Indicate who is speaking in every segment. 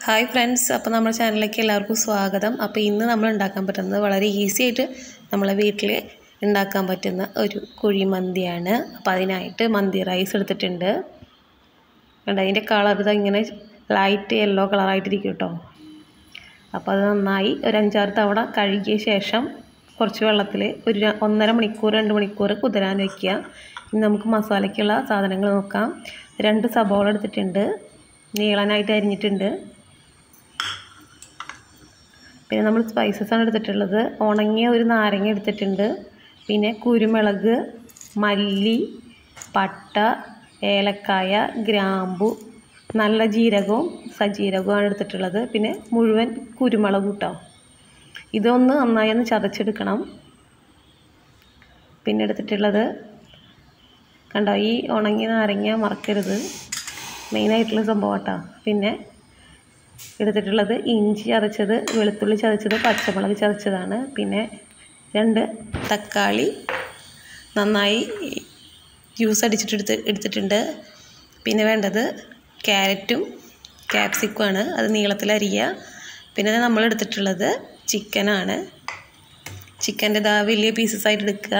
Speaker 1: hi friends അപ്പോൾ നമ്മുടെ ചാനലിലേക്ക് എല്ലാവർക്കും സ്വാഗതം അപ്പോൾ ഇന്ന് നമ്മൾ ഉണ്ടാക്കാൻ പറ്റുന്നത് വളരെ ഈസി ആയിട്ട് നമ്മളെ വീട്ടിൽ ഉണ്ടാക്കാൻ പറ്റുന്ന ഒരു കുഴിമന്തിയാണ് അപ്പോൾ അതിനായിട്ട് മന്തി റൈസ് എടുത്തിട്ടുണ്ട് കണ്ടോ അതിൻ്റെ കളർ ഇതാ ഇങ്ങനെ ലൈറ്റ് യെല്ലോ കളറായിട്ടിരിക്കും കേട്ടോ അപ്പോൾ അത് നന്നായി ഒരു അഞ്ചാറ് തവണ കഴുകിയ ശേഷം കുറച്ച് വെള്ളത്തിൽ ഒരു ര- ഒന്നര മണിക്കൂർ രണ്ട് മണിക്കൂർ കുതിരാൻ വയ്ക്കുക ഇനി നമുക്ക് മസാലയ്ക്കുള്ള സാധനങ്ങൾ നോക്കാം രണ്ട് സബോള എടുത്തിട്ടുണ്ട് നീളനായിട്ട് അരിഞ്ഞിട്ടുണ്ട് പിന്നെ നമ്മൾ സ്പൈസസ് ആണ് എടുത്തിട്ടുള്ളത് ഉണങ്ങിയ ഒരു നാരങ്ങ എടുത്തിട്ടുണ്ട് പിന്നെ കുരുമുളക് മല്ലി പട്ട ഏലക്കായ ഗ്രാമ്പു നല്ല ജീരകവും സജീരകവുമാണ് എടുത്തിട്ടുള്ളത് പിന്നെ മുഴുവൻ കുരുമുളക് കേട്ടോ ഇതൊന്ന് നന്നായി ഒന്ന് ചതച്ചെടുക്കണം പിന്നെ എടുത്തിട്ടുള്ളത് കണ്ടോ ഈ ഉണങ്ങിയ നാരങ്ങ മറക്കരുത് മെയിനായിട്ടുള്ള സംഭവം കേട്ടോ പിന്നെ എടുത്തിട്ടുള്ളത് ഇഞ്ചി ചതച്ചത് വെളുത്തുള്ളി ചതച്ചത് പച്ചമുളക് ചതച്ചതാണ് പിന്നെ രണ്ട് തക്കാളി നന്നായി ജ്യൂസ് അടിച്ചിട്ട് എടുത്ത് എടുത്തിട്ടുണ്ട് പിന്നെ വേണ്ടത് ക്യാരറ്റും ക്യാപ്സിക്കുമാണ് അത് നീളത്തിൽ അരിയുക പിന്നെ നമ്മൾ എടുത്തിട്ടുള്ളത് ചിക്കനാണ് ചിക്കൻ്റെ ഇതാ വലിയ പീസസ് ആയിട്ട് എടുക്കുക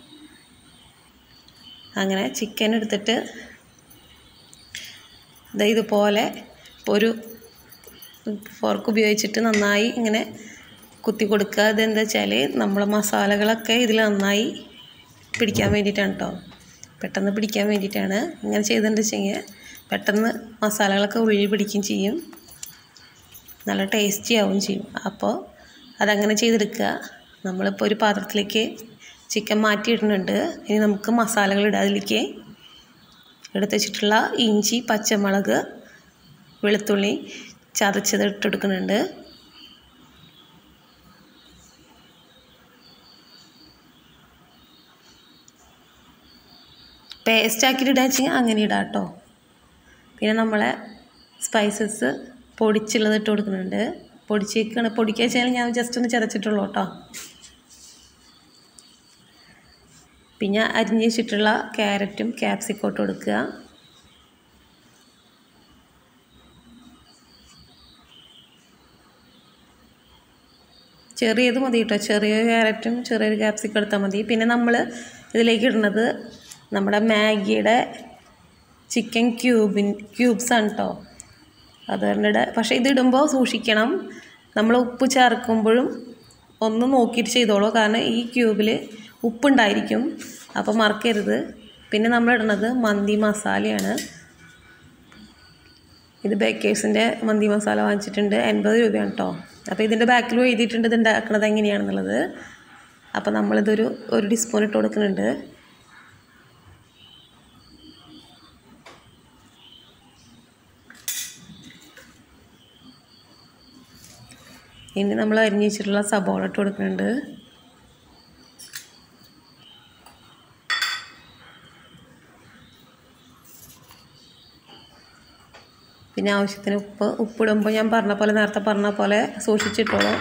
Speaker 1: അങ്ങനെ ചിക്കൻ എടുത്തിട്ട് ദാ ഇതുപോലെ ഒരു ഫോർക്ക് ഉപയോഗിച്ചിട്ട് നന്നായി ഇങ്ങനെ കുത്തി കൊടുക്കുക ഇതെന്താ വെച്ചാൽ നമ്മളെ മസാലകളൊക്കെ ഇതിൽ നന്നായി പിടിക്കാൻ വേണ്ടിയിട്ടാണ് കേട്ടോ പെട്ടെന്ന് പിടിക്കാൻ വേണ്ടിയിട്ടാണ് ഇങ്ങനെ ചെയ്തിട്ടുണ്ട് വെച്ചെങ്കിൽ പെട്ടെന്ന് മസാലകളൊക്കെ ഉള്ളിൽ പിടിക്കുകയും ചെയ്യും നല്ല ടേസ്റ്റി ആവുകയും ചെയ്യും അപ്പോൾ അതങ്ങനെ ചെയ്തെടുക്കുക നമ്മളിപ്പോൾ ഒരു പാത്രത്തിലേക്ക് ചിക്കൻ മാറ്റിയിടുന്നുണ്ട് ഇനി നമുക്ക് മസാലകൾ ഇടാം അതിലേക്ക് എടുത്ത് വെച്ചിട്ടുള്ള ഇഞ്ചി പച്ചമുളക് വെളുത്തുള്ളി ചതച്ചത് ഇട്ടെടുക്കുന്നുണ്ട് പേസ്റ്റ് ആക്കിയിട്ട് ഇടാൻ വെച്ചാൽ അങ്ങനെ ഇടാം കേട്ടോ പിന്നെ നമ്മളെ സ്പൈസസ് പൊടിച്ചുള്ളത് ഇട്ട് കൊടുക്കുന്നുണ്ട് പൊടിച്ചേക്കാണ് പൊടിക്കുക വെച്ചാൽ ഞാൻ ജസ്റ്റ് ഒന്ന് ചതച്ചിട്ടുള്ളൂ കേട്ടോ പിന്നെ അരിഞ്ഞ് വെച്ചിട്ടുള്ള ക്യാരറ്റും ക്യാപ്സിക്കും ഇട്ട് കൊടുക്കുക ചെറിയത് മതി കേട്ടോ ചെറിയ ക്യാരറ്റും ചെറിയൊരു ക്യാപ്സിക്കം എടുത്താൽ മതി പിന്നെ നമ്മൾ ഇതിലേക്ക് ഇടുന്നത് നമ്മുടെ മാഗിയുടെ ചിക്കൻ ക്യൂബിൻ ക്യൂബ്സ് ആണ് കേട്ടോ അതുകൊണ്ട് പക്ഷേ ഇത് ഇടുമ്പോൾ സൂക്ഷിക്കണം നമ്മൾ ഉപ്പ് ചേർക്കുമ്പോഴും ഒന്ന് നോക്കിയിട്ട് ചെയ്തോളൂ കാരണം ഈ ക്യൂബിൽ ഉപ്പുണ്ടായിരിക്കും അപ്പോൾ മറക്കരുത് പിന്നെ നമ്മൾ ഇടുന്നത് മന്തി മസാലയാണ് ഇത് ബേക്കേഴ്സിൻ്റെ മന്തി മസാല വാങ്ങിച്ചിട്ടുണ്ട് എൺപത് രൂപയാണ് കേട്ടോ അപ്പോൾ ഇതിൻ്റെ ബാക്കിലും എഴുതിയിട്ടുണ്ട് ഇത് ഉണ്ടാക്കുന്നത് എങ്ങനെയാണെന്നുള്ളത് അപ്പോൾ നമ്മളിതൊരു ഒരു ടീസ്പൂൺ ഇട്ട് കൊടുക്കുന്നുണ്ട് ഇനി നമ്മൾ അരിഞ്ഞ് വെച്ചിട്ടുള്ള സബോള ഇട്ട് കൊടുക്കുന്നുണ്ട് പിന്നെ ആവശ്യത്തിന് ഉപ്പ് ഉപ്പിടുമ്പോൾ ഞാൻ പറഞ്ഞ പോലെ നേരത്തെ പറഞ്ഞ പോലെ സൂക്ഷിച്ചിട്ടോളൂ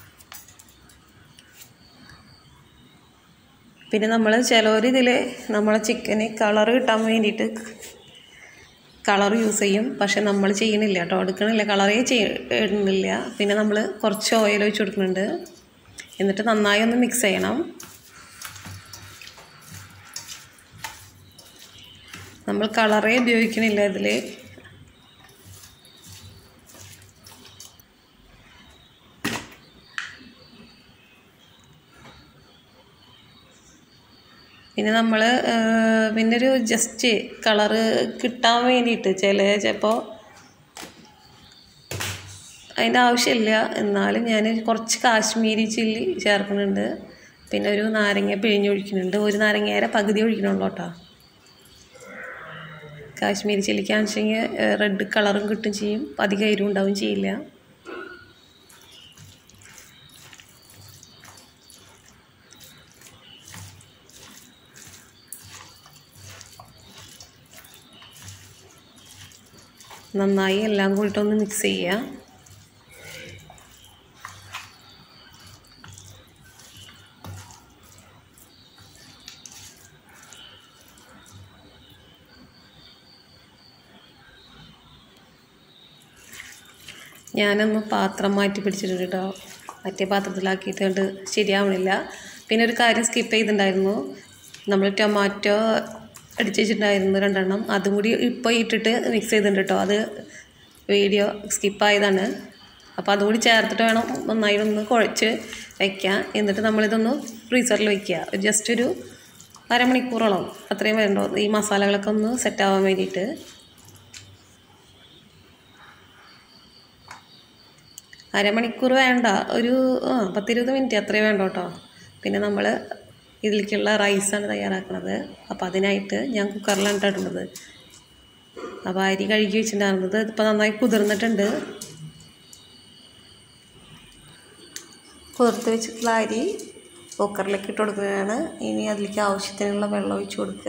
Speaker 1: പിന്നെ നമ്മൾ ചിലവർ ഇതിൽ നമ്മളെ ചിക്കന് കളർ കിട്ടാൻ വേണ്ടിയിട്ട് കളർ യൂസ് ചെയ്യും പക്ഷെ നമ്മൾ ചെയ്യണില്ല കേട്ടോ എടുക്കണില്ല കളറേ ചെയ്യുന്നില്ല പിന്നെ നമ്മൾ കുറച്ച് ഓയിൽ ഒഴിച്ച് കൊടുക്കുന്നുണ്ട് എന്നിട്ട് നന്നായി ഒന്ന് മിക്സ് ചെയ്യണം നമ്മൾ കളറേ ഉപയോഗിക്കണില്ല ഇതിൽ പിന്നെ നമ്മൾ പിന്നെ ഒരു ജസ്റ്റ് കളറ് കിട്ടാൻ വേണ്ടിയിട്ട് ചില ചിലപ്പോൾ അതിൻ്റെ ആവശ്യമില്ല എന്നാലും ഞാൻ കുറച്ച് കാശ്മീരി ചില്ലി ചേർക്കുന്നുണ്ട് പിന്നെ ഒരു നാരങ്ങ പിഴിഞ്ഞൊഴിക്കുന്നുണ്ട് ഒരു നാരങ്ങയുടെ പകുതി ഒഴിക്കണുള്ളൂ കേട്ടോ കാശ്മീരി ചില്ലിക്കാന്ന് വെച്ചെങ്കിൽ റെഡ് കളറും കിട്ടും ചെയ്യും അധികം എരിവും ഉണ്ടാവും ചെയ്യില്ല നന്നായി എല്ലാം കൂടിയിട്ടൊന്ന് മിക്സ് ചെയ്യുക ഞാനൊന്ന് പാത്രം മാറ്റി പിടിച്ചിട്ടുണ്ട് കേട്ടോ മറ്റേ പാത്രത്തിലാക്കിയിട്ട് കണ്ട് ശരിയാവണില്ല പിന്നെ ഒരു കാര്യം സ്കിപ്പ് ചെയ്തിട്ടുണ്ടായിരുന്നു നമ്മൾ ടൊമാറ്റോ അടിച്ച് വെച്ചിട്ടുണ്ടായിരുന്നു രണ്ടെണ്ണം അതും കൂടി ഇപ്പോൾ ഇട്ടിട്ട് മിക്സ് ചെയ്തിട്ടുണ്ട് കേട്ടോ അത് വീഡിയോ സ്കിപ്പായതാണ് അപ്പോൾ അതും കൂടി ചേർത്തിട്ട് വേണം നന്നായി ഒന്ന് കുഴച്ച് വയ്ക്കാം എന്നിട്ട് നമ്മളിതൊന്ന് ഫ്രീസറിൽ വയ്ക്കുക ജസ്റ്റ് ഒരു അരമണിക്കൂറോളം അത്രയും വേണ്ടോ ഈ മസാലകളൊക്കെ ഒന്ന് സെറ്റ് ആവാൻ വേണ്ടിയിട്ട് അരമണിക്കൂർ വേണ്ട ഒരു ആ പത്തിരുപത് മിനിറ്റ് അത്രയും വേണ്ട കേട്ടോ പിന്നെ നമ്മൾ ഇതിലേക്കുള്ള റൈസാണ് തയ്യാറാക്കുന്നത് അപ്പോൾ അതിനായിട്ട് ഞാൻ കുക്കറിലാണ് ഇട്ടിട്ടുള്ളത് അപ്പോൾ അരി കഴുകി വെച്ചിട്ടുണ്ടായിരുന്നത് ഇപ്പോൾ നന്നായി കുതിർന്നിട്ടുണ്ട് കുതിർത്ത് വെച്ചിട്ടുള്ള അരി കുക്കറിലേക്ക് ഇട്ട് കൊടുക്കുകയാണ് ഇനി അതിലേക്ക് ആവശ്യത്തിനുള്ള വെള്ളം ഒഴിച്ച് കൊടുക്കുക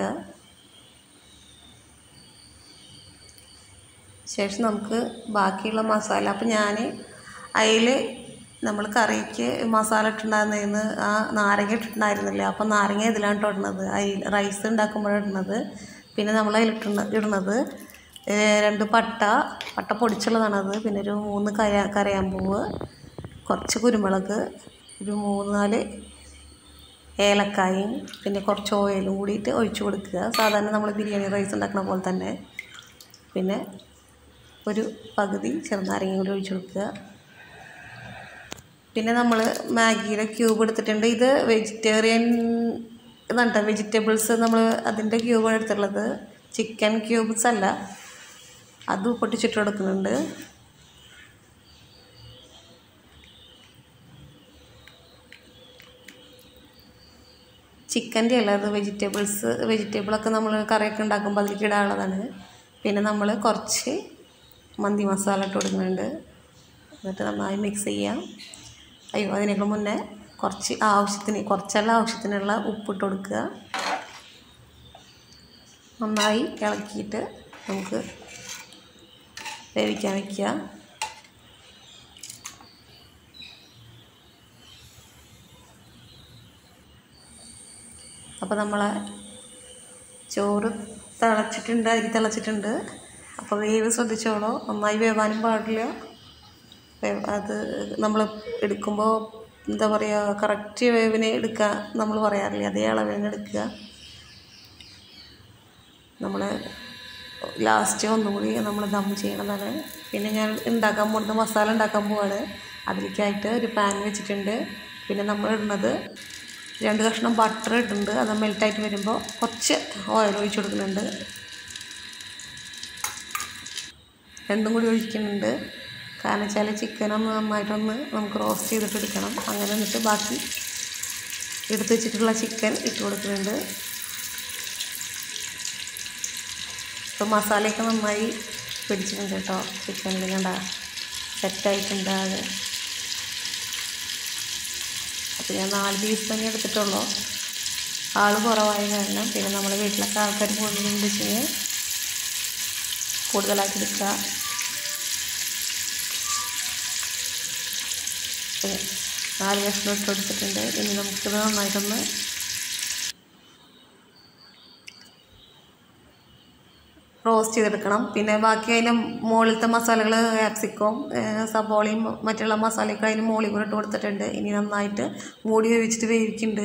Speaker 1: ശേഷം നമുക്ക് ബാക്കിയുള്ള മസാല അപ്പോൾ ഞാൻ അതിൽ നമ്മൾ കറിക്ക് മസാല ഇട്ടിട്ടുണ്ടായിരുന്നതിന് ആ നാരങ്ങ ഇട്ടിട്ടുണ്ടായിരുന്നില്ല അപ്പോൾ നാരങ്ങ ഇതിലാണ് കേട്ടോ ഇടുന്നത് അരി റൈസ് ഉണ്ടാക്കുമ്പോഴാണ് ഇടുന്നത് പിന്നെ നമ്മൾ അതിൽ ഇട്ടുന്ന ഇടുന്നത് ഏഹ് രണ്ട് പട്ട പട്ട പൊടിച്ചുള്ളതാണത് പിന്നെ ഒരു മൂന്ന് കര കരയാമ്പൂവ് കുറച്ച് കുരുമുളക് ഒരു മൂന്ന് നാല് ഏലക്കായും പിന്നെ കുറച്ച് ഓയിലും കൂടിയിട്ട് ഒഴിച്ചു കൊടുക്കുക സാധാരണ നമ്മൾ ബിരിയാണി റൈസ് ഉണ്ടാക്കുന്ന പോലെ തന്നെ പിന്നെ ഒരു പകുതി ചെറുനാരങ്ങയും കൂടി ഒഴിച്ചു കൊടുക്കുക പിന്നെ നമ്മൾ മാഗിയുടെ ക്യൂബ് എടുത്തിട്ടുണ്ട് ഇത് വെജിറ്റേറിയൻ ഇതാണ് കേട്ടോ വെജിറ്റബിൾസ് നമ്മൾ അതിൻ്റെ ക്യൂബാണ് എടുത്തിട്ടുള്ളത് ചിക്കൻ ക്യൂബ്സ് അല്ല അത് പൊട്ടിച്ചിട്ട് കൊടുക്കുന്നുണ്ട് ചിക്കൻ്റെ അല്ല അത് വെജിറ്റബിൾസ് വെജിറ്റബിളൊക്കെ നമ്മൾ കറിയൊക്കെ ഉണ്ടാക്കുമ്പോൾ അതിലേക്ക് ഇടാനുള്ളതാണ് പിന്നെ നമ്മൾ കുറച്ച് മന്തി മസാല ഇട്ട് കൊടുക്കുന്നുണ്ട് എന്നിട്ട് നന്നായി മിക്സ് ചെയ്യാം അയ്യോ അതിനേക്കാൾ മുന്നേ കുറച്ച് ആവശ്യത്തിന് കുറച്ചല്ല ആവശ്യത്തിനുള്ള ഉപ്പിട്ട് കൊടുക്കുക നന്നായി ഇളക്കിയിട്ട് നമുക്ക് വേവിക്കാൻ വയ്ക്കുക അപ്പോൾ നമ്മളെ ചോറ് തിളച്ചിട്ടുണ്ട് അരി തിളച്ചിട്ടുണ്ട് അപ്പോൾ വേവ് ശ്രദ്ധിച്ചോളൂ നന്നായി വേവാനും പാടില്ല വേ- അത് നമ്മൾ എടുക്കുമ്പോൾ എന്താ പറയുക കറക്റ്റ് വേവിനെ എടുക്കുക നമ്മൾ പറയാറില്ല അതേ അളവിന് എടുക്കുക നമ്മൾ ലാസ്റ്റ് ഒന്നും കൂടി നമ്മൾ ദം ചെയ്യണതാണ് പിന്നെ ഞാൻ ഉണ്ടാക്കാൻ പോകുന്നത് മസാല ഉണ്ടാക്കാൻ പോവാണ് അതിലേക്കായിട്ട് ഒരു പാൻ വെച്ചിട്ടുണ്ട് പിന്നെ നമ്മൾ ഇടുന്നത് രണ്ട് കഷ്ണം ബട്ടർ ഇട്ടിട്ടുണ്ട് അത് മെൽറ്റായിട്ട് വരുമ്പോൾ കുറച്ച് ഓയിൽ ഒഴിച്ച് കൊടുക്കുന്നുണ്ട് രണ്ടും കൂടി ഒഴിക്കുന്നുണ്ട് കാരണം വെച്ചാൽ ചിക്കൻ ഒന്ന് നന്നായിട്ടൊന്ന് നമുക്ക് റോസ്റ്റ് ചെയ്തിട്ട് എടുക്കണം അങ്ങനെ എന്നിട്ട് ബാക്കി എടുത്ത് വെച്ചിട്ടുള്ള ചിക്കൻ ഇട്ട് കൊടുക്കുന്നുണ്ട് ഇപ്പോൾ മസാലയൊക്കെ നന്നായി പിടിച്ചിട്ടുണ്ട് കേട്ടോ ചിക്കനിൽ കണ്ട സെറ്റായിട്ടുണ്ട് അത് അപ്പോൾ ഞാൻ നാല് പീസ് തന്നെ എടുത്തിട്ടുള്ളൂ ആൾ കുറവായ കാരണം പിന്നെ നമ്മൾ വീട്ടിലൊക്കെ ആൾക്കാർ കൂടുതലുണ്ട് വെച്ച് കൂടുതലാക്കി എടുക്കുക പിന്നെ നാല് കഷ്ണം ഇട്ട് കൊടുത്തിട്ടുണ്ട് ഇനി നമുക്കിത് നന്നായിട്ടൊന്ന് റോസ്റ്റ് ചെയ്തെടുക്കണം പിന്നെ ബാക്കി അതിൻ്റെ മുകളിലത്തെ മസാലകൾ ക്യാപ്സിക്കവും സബോളയും മറ്റുള്ള മസാലയൊക്കെ അതിന് മുകളിൽ കൂടെ ഇട്ട് കൊടുത്തിട്ടുണ്ട് ഇനി നന്നായിട്ട് മൂടി വേവിച്ചിട്ട് വേവിക്കുന്നുണ്ട്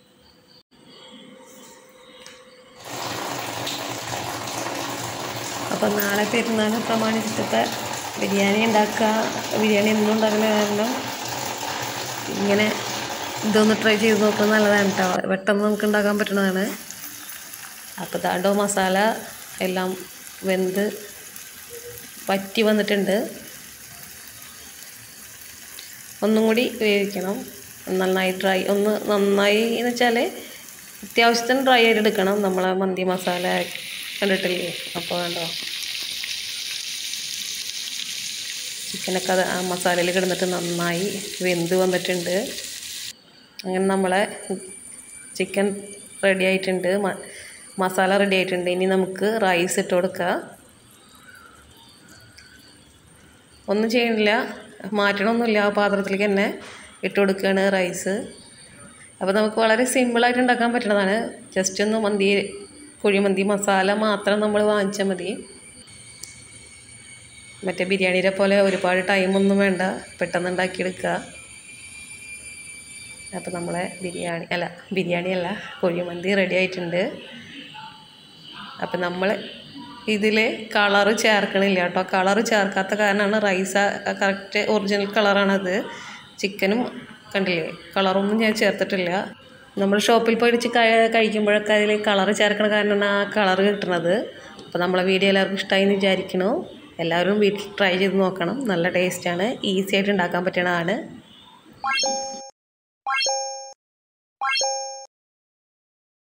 Speaker 1: അപ്പം നാളെ പെരുന്നാൾ പ്രമാണിച്ചിട്ടത്തെ ബിരിയാണി ഉണ്ടാക്കുക ബിരിയാണി എന്നും ഉണ്ടാക്കുന്ന കാരണം ഇങ്ങനെ ഇതൊന്ന് ട്രൈ ചെയ്ത് നോക്കുന്നത് നല്ലതാണ് കേട്ടോ പെട്ടെന്ന് നമുക്ക് ഉണ്ടാക്കാൻ പറ്റുന്നതാണ് അപ്പോൾ ദാണ്ടോ മസാല എല്ലാം വെന്ത് വറ്റി വന്നിട്ടുണ്ട് ഒന്നും കൂടി വേവിക്കണം നന്നായി ഡ്രൈ ഒന്ന് നന്നായി എന്ന് വെച്ചാൽ അത്യാവശ്യത്തിന് ഡ്രൈ ആയിട്ട് എടുക്കണം നമ്മളെ മന്തി മസാല കണ്ടിട്ടില്ലേ അപ്പോൾ വേണ്ടോ ചിക്കനൊക്കെ അത് ആ മസാലയിൽ കിടന്നിട്ട് നന്നായി വെന്ത് വന്നിട്ടുണ്ട് അങ്ങനെ നമ്മളെ ചിക്കൻ റെഡി ആയിട്ടുണ്ട് മ- മസാല റെഡി ആയിട്ടുണ്ട് ഇനി നമുക്ക് റൈസ് ഇട്ട് കൊടുക്കുക ഒന്നും ചെയ്യണില്ല മാറ്റണമൊന്നുമില്ല ആ പാത്രത്തിലേക്ക് തന്നെ ഇട്ട് കൊടുക്കുകയാണ് റൈസ് അപ്പോൾ നമുക്ക് വളരെ സിമ്പിളായിട്ട് ഉണ്ടാക്കാൻ പറ്റുന്നതാണ് ജസ്റ്റ് ഒന്ന് മന്തി കുഴിമന്തി മസാല മാത്രം നമ്മൾ വാങ്ങിച്ചാൽ മതി മറ്റേ ബിരിയാണിയുടെ പോലെ ഒരുപാട് ടൈമൊന്നും വേണ്ട പെട്ടെന്ന് ഉണ്ടാക്കിയെടുക്കുക അപ്പോൾ നമ്മളെ ബിരിയാണി അല്ല ബിരിയാണി അല്ല കുഴിമന്തി റെഡി ആയിട്ടുണ്ട് അപ്പം നമ്മൾ ഇതിൽ കളറ് ചേർക്കണില്ല കേട്ടോ കളറ് ചേർക്കാത്ത കാരണമാണ് റൈസ് കറക്റ്റ് ഒറിജിനൽ കളറാണത് ചിക്കനും കണ്ടില്ലേ കളറൊന്നും ഞാൻ ചേർത്തിട്ടില്ല നമ്മൾ ഷോപ്പിൽ പോയിട്ട് കഴിക്കുമ്പോഴൊക്കെ അതിൽ കളറ് ചേർക്കണ കാരണമാണ് ആ കളറ് കിട്ടുന്നത് അപ്പോൾ നമ്മളെ വീഡിയോ എല്ലാവർക്കും ഇഷ്ടമായി എന്ന് വിചാരിക്കണു എല്ലാവരും വീട്ടിൽ ട്രൈ ചെയ്ത് നോക്കണം നല്ല ടേസ്റ്റാണ് ഈസി ആയിട്ട് ഉണ്ടാക്കാൻ പറ്റണതാണ്